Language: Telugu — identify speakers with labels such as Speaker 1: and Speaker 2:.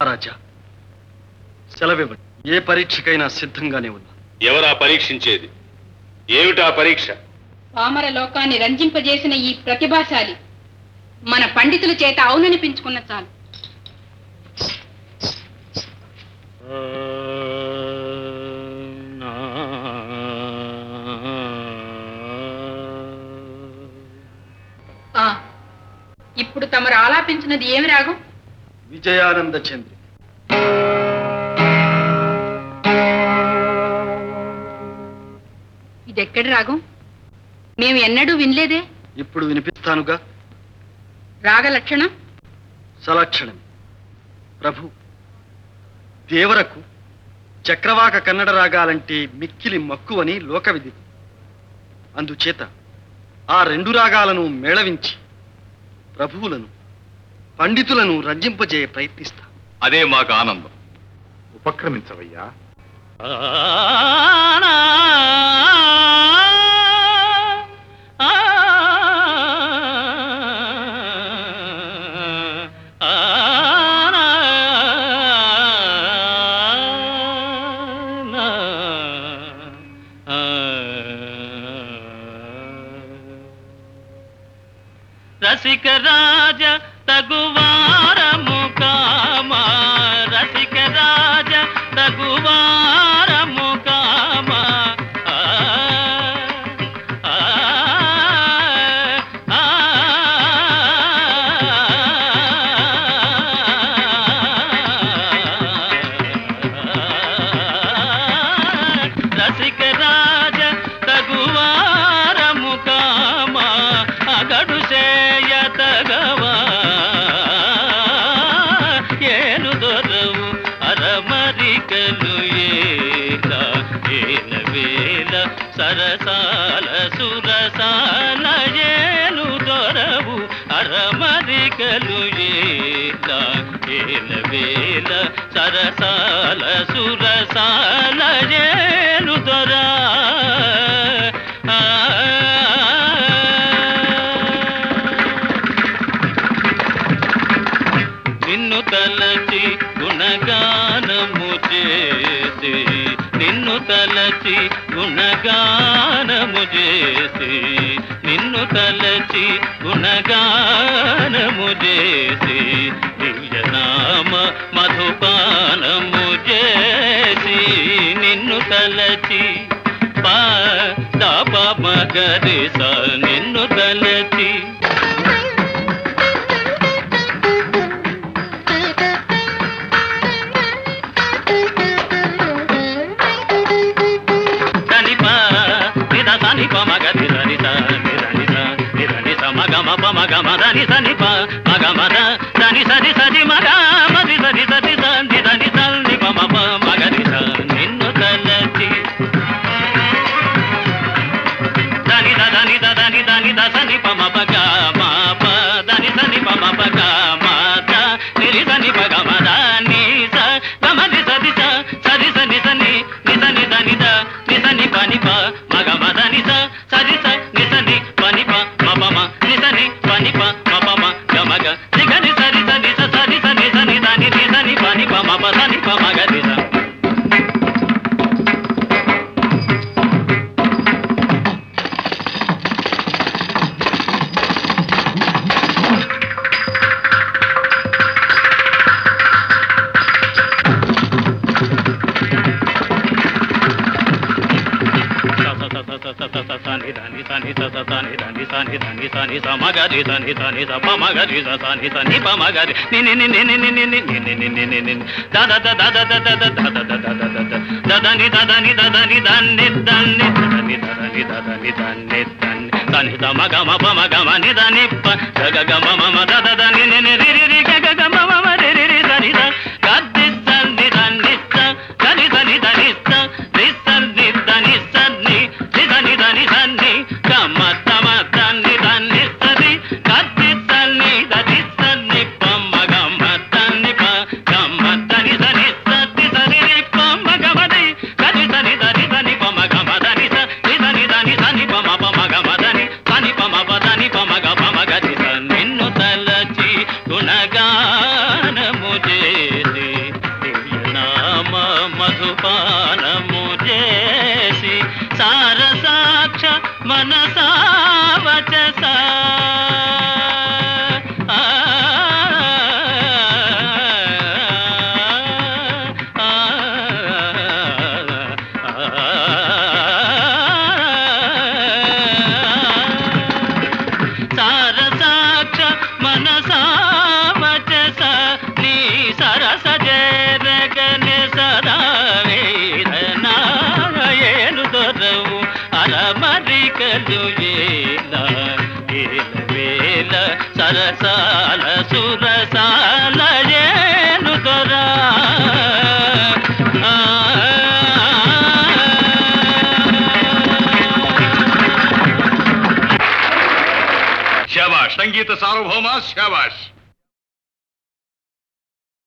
Speaker 1: మహారాజా సెలవివ్వండి ఏ పరీక్షకైనా సిద్ధంగానే ఉన్నా
Speaker 2: ఎవరా పరీక్షించేది ఏమిటా పరీక్ష
Speaker 3: పామర లోకాన్ని రంజింపజేసిన ఈ ప్రతిభాశాలి మన పండితుల చేత అవుననిపించుకున్న చాలు ఆ ఇప్పుడు తమరు ఆలాపించినది ఏమి రాగం
Speaker 1: విజయానంద చంద్రి
Speaker 3: ఇది ఎక్కడి రాగం మేము ఎన్నడూ వినలేదే
Speaker 1: ఇప్పుడు వినిపిస్తానుగా
Speaker 3: రాగ లక్షణం
Speaker 1: సలక్షణం ప్రభు దేవరకు చక్రవాక కన్నడ రాగాలంటే మిక్కిలి మక్కువని లోకవిధి అందుచేత ఆ రెండు రాగాలను మేళవించి ప్రభువులను పండితులను రంజింపజేయ ప్రయత్నిస్తా
Speaker 2: అదే మాకు ఆనందం
Speaker 4: ఉపక్రమించవయ్యా
Speaker 5: రసిక రాజ తగువారము కామా రసిక రాజ తగువారము కామా ఆ, ఆ, ఆ, రసిక రాజ తగువారము కామా అగడు చేయ తగవా ఏను దొరవు అరమరికలు ఏల ఏల వేల సరసాల సురసాల ఏను దొరవు అరమరికలు ఏల ఏల వేల సరసాల సురసాల ఏను దొరా నిన్ను తలచి గుణగానము చేసి నిన్ను తలచి గుణగానము చేసి నిన్ను తలచి గుణగానము చేసి దివ్యనామ మధుపానము చేసి నిన్ను తలచి పా దాప మగరిస నిన్ను తలచి ధనిప నిద సనిప మగ నిరనిత నిరనిత నిరనిత మగ మప మగ మద ని సనిప మగ మద దని సరి సరి మగ మది సరి సరి సంది దని సల్ని ప మప మగ నిస నిన్ను తలచి దని ద దని ద దని దని ద సని ప మప గ మా ప దని సని ప మప గ మా ద నిరి సని ప గ మ ద ని స గ మ ని స ది స సరి స ని స ని ని స ని ద ని ద ని స ని ప ని ప మ గ మ ద ని స సరి స ని స ని ప ని ప మ ప మ ని స ని ప ని ప మ ప మ గ మ గ ని గ ని సరి స ని స సరి స ని స ని ద ని ని స ని ప ని ప మ ప స ని ప మ గ ని స నిన్ను తలచి గుణగానము చే మధుపానము చేసి సారసాక్ష మనసావచస ఆ, ఆ, సారసాక్ష మనసావచస నీ సరస జరగని సదా వేదనాయను దొరవు అరమరికలు ఏల ఏల వేల సరసాల సురసాల ఏను దొరా
Speaker 2: శాబాష్ సంగీత సార్వభౌమ శాబాష్